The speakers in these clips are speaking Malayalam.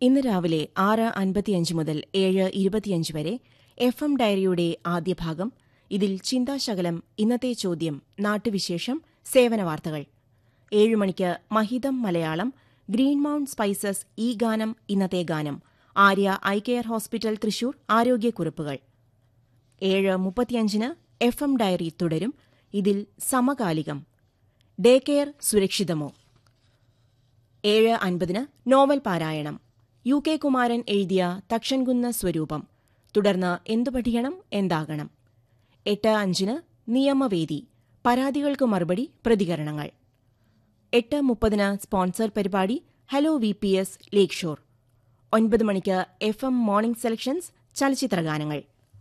ഇന്ന് രാവിലെ ആറ് അൻപത്തിയഞ്ച് മുതൽ ഏഴ് ഇരുപത്തിയഞ്ച് വരെ എഫ് എം ഡയറിയുടെ ആദ്യ ഭാഗം ഇതിൽ ചിന്താശകലം ഇന്നത്തെ ചോദ്യം നാട്ടുവിശേഷം സേവന വാർത്തകൾ ഏഴ് മണിക്ക് മഹിതം മലയാളം ഗ്രീൻ മൗണ്ട് സ്പൈസസ് ഈ ഗാനം ഇന്നത്തെ ഗാനം Arya I care hospital Thrissur ആരോഗ്യക്കുറിപ്പുകൾ ഏഴ് മുപ്പത്തിയഞ്ചിന് എഫ് എം ഡയറി തുടരും ഇതിൽ സമകാലികം ഡേ കെയർ സുരക്ഷിതമോ ഏഴ് അൻപതിന് നോവൽ പാരായണം യു കെ കുമാരൻ എഴുതിയ തക്ഷൻകുന്ന് സ്വരൂപം തുടർന്ന് എന്തു പഠിക്കണം എന്താകണം എട്ട് അഞ്ചിന് നിയമവേദി പരാതികൾക്ക് മറുപടി പ്രതികരണങ്ങൾ എട്ട് മുപ്പതിന് സ്പോൺസർ പരിപാടി hello V P S lake shore ഒൻപത് മണിക്ക് എഫ് എം മോർണിംഗ് സെലക്ഷൻസ് ചലച്ചിത്രഗാനങ്ങൾ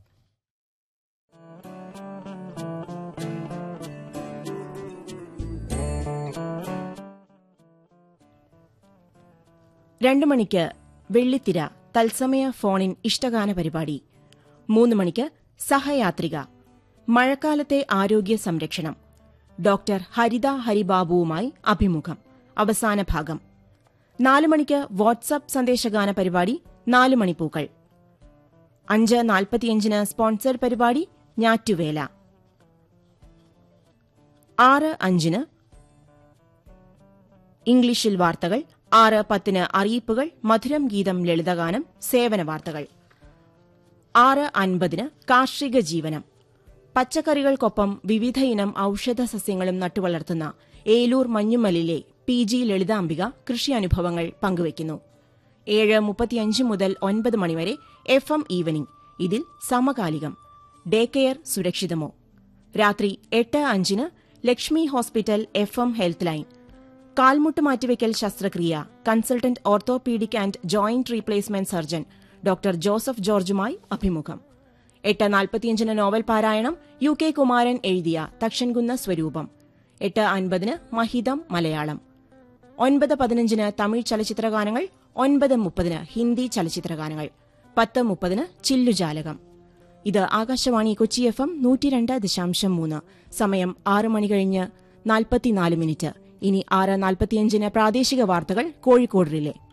രണ്ടു മണിക്ക് വെള്ളിത്തിര തത്സമയ ഫോണിൻ ഇഷ്ടഗാന പരിപാടി മൂന്ന് മണിക്ക് സഹയാത്രിക മഴക്കാലത്തെ ആരോഗ്യ സംരക്ഷണം ഡോക്ടർ ഹരിത ഹരിബാബുവുമായി അഭിമുഖം അവസാന ഭാഗം നാല് മണിക്ക് വാട്സ്ആപ്പ് സന്ദേശഗാന പരിപാടി നാല് മണിപ്പൂക്കൾ അഞ്ച് നാൽപ്പത്തിയഞ്ചിന് സ്പോൺസർ പരിപാടി ഞാറ്റുവേല ആറ് അഞ്ചിന് ഇംഗ്ലീഷിൽ വാർത്തകൾ ആറ് പത്തിന് അറിയിപ്പുകൾ മധുരം ഗീതം ലളിതഗാനം സേവന വാർത്തകൾ ആറ് അൻപതിന് കാർഷിക ജീവനം പച്ചക്കറികൾക്കൊപ്പം വിവിധ ഇനം ഔഷധ സസ്യങ്ങളും നട്ടുവളർത്തുന്ന ഏലൂർ മഞ്ഞുമലിലെ പി ജി ലളിതാംബിക കൃഷി അനുഭവങ്ങൾ പങ്കുവയ്ക്കുന്നു ഏഴ് മുപ്പത്തിയഞ്ച് മുതൽ ഒൻപത് മണിവരെ എഫ് എം ഈവനിംഗ് ഇതിൽ സമകാലികം ഡേ കെയർ സുരക്ഷിതമോ രാത്രി എട്ട് അഞ്ചിന് Lakshmi hospital F M health line കാൽമുട്ട് മാറ്റിവെക്കൽ ശസ്ത്രക്രിയ consultant orthopaedic and joint replacement surgeon doctor Joseph ജോർജുമായി അഭിമുഖം എട്ട് നാൽപ്പത്തിയഞ്ചിന് നോവൽ പാരായണം യു കെ കുമാരൻ എഴുതിയ തക്ഷൻകുന്ന സ്വരൂപം എട്ട് അൻപതിന് മഹിതം മലയാളം ഒൻപത് പതിനഞ്ചിന് തമിഴ് ചലച്ചിത്രഗാനങ്ങൾ ഒൻപത് മുപ്പതിന് ഹിന്ദി ചലച്ചിത്രഗാനങ്ങൾ പത്ത് മുപ്പതിന് ചില്ലുജാലകം ഇത് ആകാശവാണി കൊച്ചി എഫ് എം നൂറ്റിരണ്ട് ദശാംശം മൂന്ന് സമയം ആറ് മണി കഴിഞ്ഞ് നാൽപ്പത്തിനാല് മിനിറ്റ് ഇനി ആറ് നാൽപ്പത്തിയഞ്ചിന് പ്രാദേശിക വാർത്തകൾ കോഴിക്കോട് റിലേ